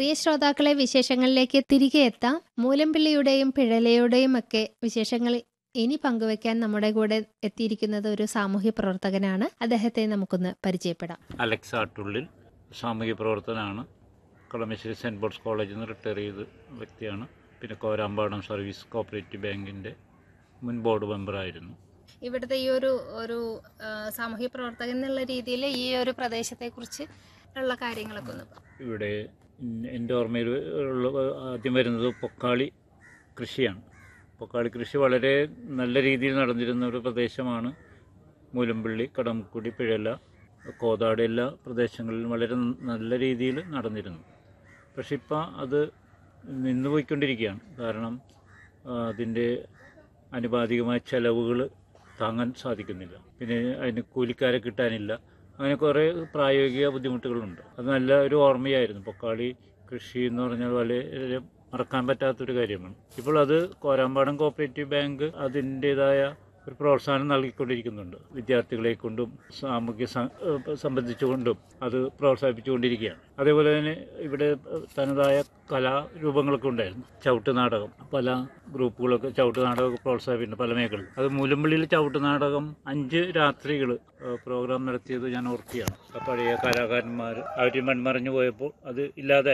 പ്രിയ ശ്രോതാക്കളെ വിശേഷങ്ങളിലേക്ക് തിരികെ എത്താം മൂലമ്പിള്ളിയുടെയും പിഴലയുടെയും ഒക്കെ വിശേഷങ്ങൾ ഇനി പങ്കുവെക്കാൻ നമ്മുടെ കൂടെ എത്തിയിരിക്കുന്നത് ഒരു സാമൂഹ്യ പ്രവർത്തകനാണ് അദ്ദേഹത്തെ നമുക്കൊന്ന് പരിചയപ്പെടാം അലക്സ് ആട്ടുള്ളിൽ സാമൂഹ്യ പ്രവർത്തനമാണ് കളമശ്ശേരി സെൻറ്റ് പോൾസ് കോളേജിൽ നിന്ന് റിട്ടയർ ചെയ്ത വ്യക്തിയാണ് പിന്നെ കോരാമ്പാടം സർവീസ് കോപ്പറേറ്റീവ് ബാങ്കിൻ്റെ മുൻ ബോർഡ് മെമ്പറായിരുന്നു ഇവിടുത്തെ ഈ ഒരു ഒരു ആ, സാമൂഹ്യ പ്രവർത്തകൻ എന്നുള്ള രീതിയിൽ ഈ ഒരു പ്രദേശത്തെ കുറിച്ച് ഉള്ള കാര്യങ്ങളൊക്കെ ഒന്ന് പറ. ഇവിടെ ഇൻ- എൻ്റെ ഓർമ്മയിൽ ഉള്ള ആദ്യം വരുന്നത് പൊക്കാളി കൃഷിയാണ് പൊക്കാളി കൃഷി വളരെ നല്ല രീതിയിൽ നടന്നിരുന്ന ഒരു പ്രദേശമാണ് മൂലമ്പള്ളി കടംകുടി പിഴല കോതാട് എല്ലാ പ്രദേശങ്ങളിലും വളരെ നല്ല രീതിയിൽ നടന്നിരുന്നു പക്ഷെ ഇപ്പം അത് നിന്ന് പോയിക്കൊണ്ടിരിക്കുകയാണ് കാരണം ആ, അതിൻ്റെ അനുപാതികമായ ചെലവുകൾ താങ്ങാൻ സാധിക്കുന്നില്ല പിന്നെ അതിന് കൂലിക്കാരെ കിട്ടാനില്ല അങ്ങനെ കുറേ പ്രായോഗിക ബുദ്ധിമുട്ടുകളുണ്ട് അത് നല്ല ഒരു ഓർമ്മയായിരുന്നു പൊക്കാളി കൃഷി എന്ന് പറഞ്ഞാൽ വളരെ മറക്കാൻ പറ്റാത്തൊരു കാര്യമാണ് ഇപ്പോൾ അത് കോരാമ്പാടം കോപ്പറേറ്റീവ് ബാങ്ക് അതിൻ്റെതായ ഒരു പ്രോത്സാഹനം നൽകിക്കൊണ്ടിരിക്കുന്നുണ്ട് വിദ്യാർത്ഥികളെ കൊണ്ടും സാമൂഹ്യ സ- ഏഹ് സംബന്ധിച്ചുകൊണ്ടും അത് പ്രോത്സാഹിപ്പിച്ചുകൊണ്ടിരിക്കുകയാണ് അതേപോലെ തന്നെ ഇവിടെ തനതായ കലാരൂപങ്ങളൊക്കെ ഉണ്ടായിരുന്നു ചവിട്ട് നാടകം പല ഗ്രൂപ്പുകളൊക്കെ ചവിട്ട് നാടകമൊക്കെ പ്രോത്സാഹിപ്പിക്കുന്നുണ്ട് പല മേഖലകളിൽ അത് മൂലമ്പള്ളിയിൽ ചവിട്ട് നാടകം അഞ്ച് രാത്രികൾ പ്രോഗ്രാം നടത്തിയത് ഞാൻ ഓർക്കുകയാണ് ആ പഴയ കലാകാരന്മാർ അവർ മൺമറഞ്ഞു പോയപ്പോൾ അത് ഇല്ലാതെ